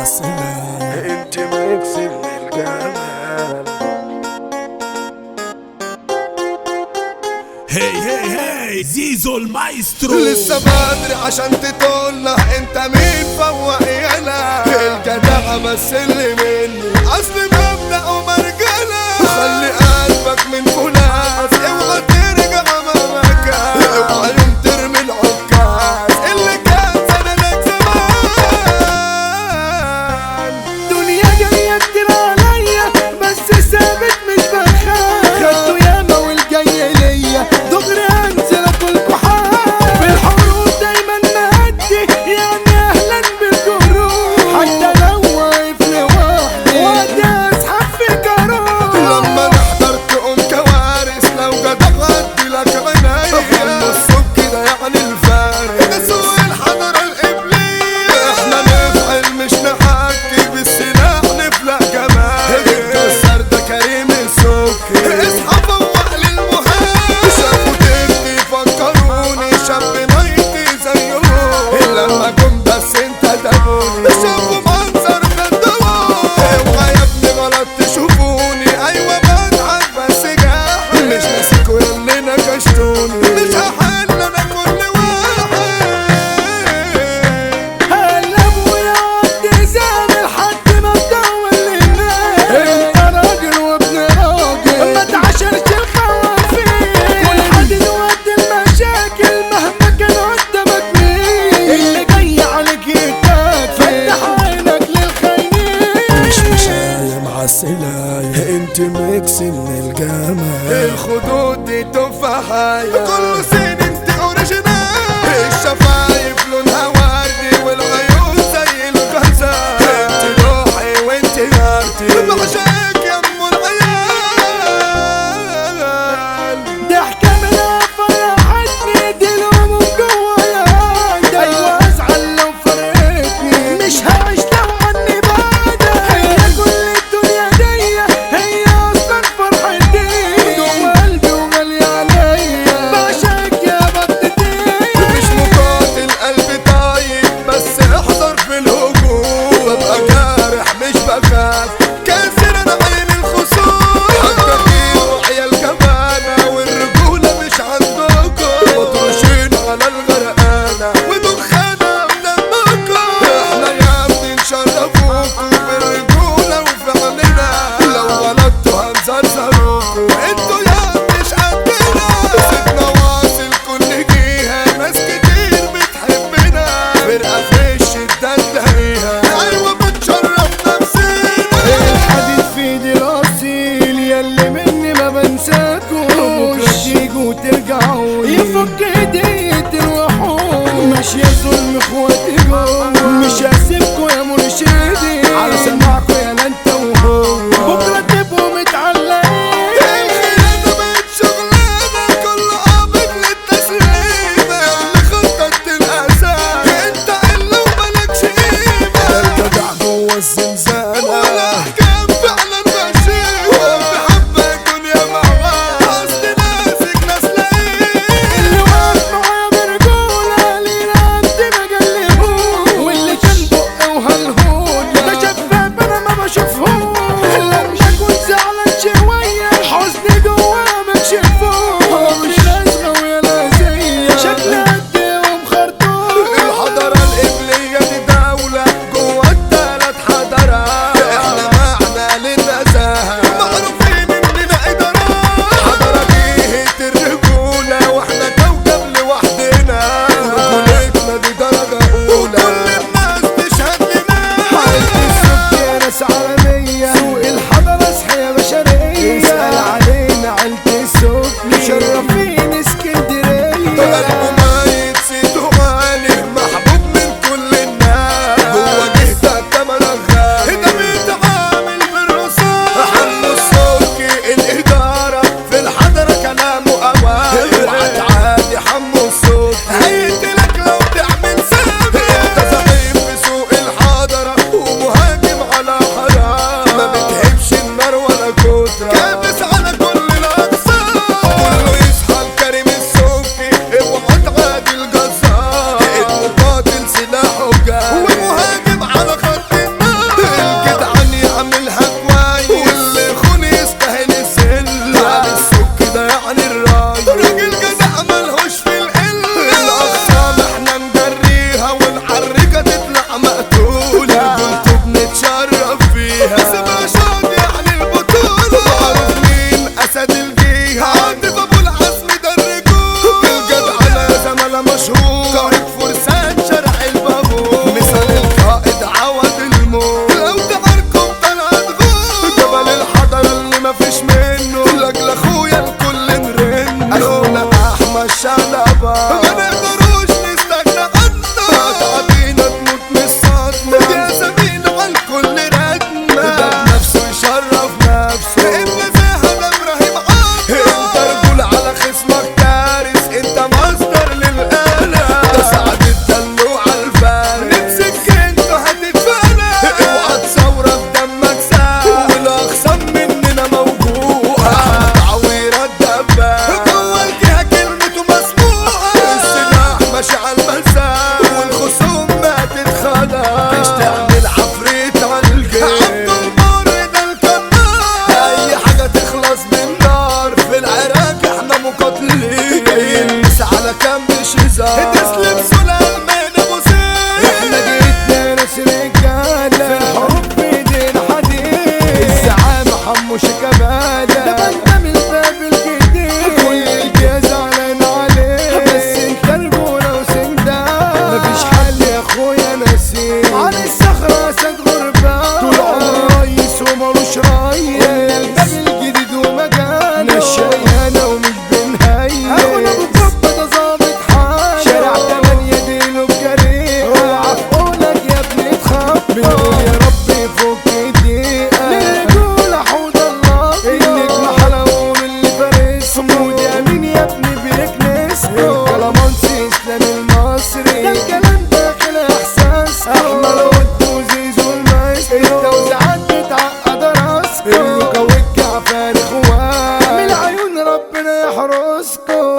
السلام انت ميكس من الجمال هي هي هي زيزو المايسترو لسه بدري عشان تطلع انت مين فوق يالا الجدع بس اللي مني اصل مبدأ ومرجلة خلي قلبك من فولاذ اوعى ترجع مكان اوعى يوم ترمي العكاز اللي كان زمانك زمان دنيا جاية كتير عليا بس ثابت مش بخاف خدته ياما والجاي ليا دغري انزل اكلكوا حال في الحروب دايما مهدي يعني اهلا بالجروح حتى لو واقف لوحدي وقتها اسحب في جروح لما نحضر تقوم كوارث لو جدع غدي لك عينيا هم الصوت كده يعني الفارق ده سوق الحضرة الإبليس احنا نفعل مش نحكي بالسلاح نفلق جمال الكسر ده كريم السكي اصحى فوق للمهاب شافوا تبكي فكروني شاب ميتي زيهم لما جم بس انت دموني شافوا منظر خدوني اوعى يا ابني غلط تشوفوني ايوه بضحك بس جاحد مش ناسيكوا ياللي نكشتوني مش هحل انا كل واحد قلب ويقعد زعل لحد ما تدور للناس انت راجل وابن راجل ما تعاشرش الخوافين كل حد يودي المشاكل مهما كان قدامك مين اللي جاي عليك يتاك فتح عينك للخاينين مش مشاية مع السلاية انت ميكس من الجمال الخدود دي تفاحية كله سين انت اوريجينال الشفايف لونها وردي والعيون زي الغزال انت روحي وانت نارتي بعشقك يا ام العيال ضحكة منها فرحتني دي الهموم جوايا ايوه ازعل لو فرقتني مش هعيش لو عني بعدك هي كل الدنيا دي هي اصلا فرحتي جوا قلبي وغالية عليا بعشقك يا بطتي مش مقاتل قلبي طيب بس احضر في الهجوم ببقى جارح مش بخاف كاسر انا عين الخصوم حكاكين وعيال جبانة والرجولة مش عندكم مطروشين على الغرقانة ودخانة بدمكم احنا يا ابني نشرفوكم بالرجولة وفعلنا لو غلطتوا هنزرزروكم انتوا يا مش قدنا سيبنا واصل كل جيها ناس كتير بتحبنا فرقة في الشدة تلاقيها ايوه بتشرف نفسنا الحديد في ايدي الاصيل ياللي مني ما بنساكوش تيجوا ترجعوا يفك ايدي تروحوا ماشي يا ظلم اخواتي جوه مش هسيبكوا يا مرشدي على سماعكوا يا لا انت وهو بكره تبقوا متعلقين الخيانة بقت شغلانة كل قابل للتسليمة اللي خطط الأساس انت إلا وملكش قيمة الجدع جوه الزنزانة والأحكام فعلا ماشية وبحبك اسلام المصري ده الكلام داخل احساسكم احمد ود وزيزو المايسترو التوزيعات بتعقد راسكم النوكا والجعفر اخوان من عيون ربنا يحرسكم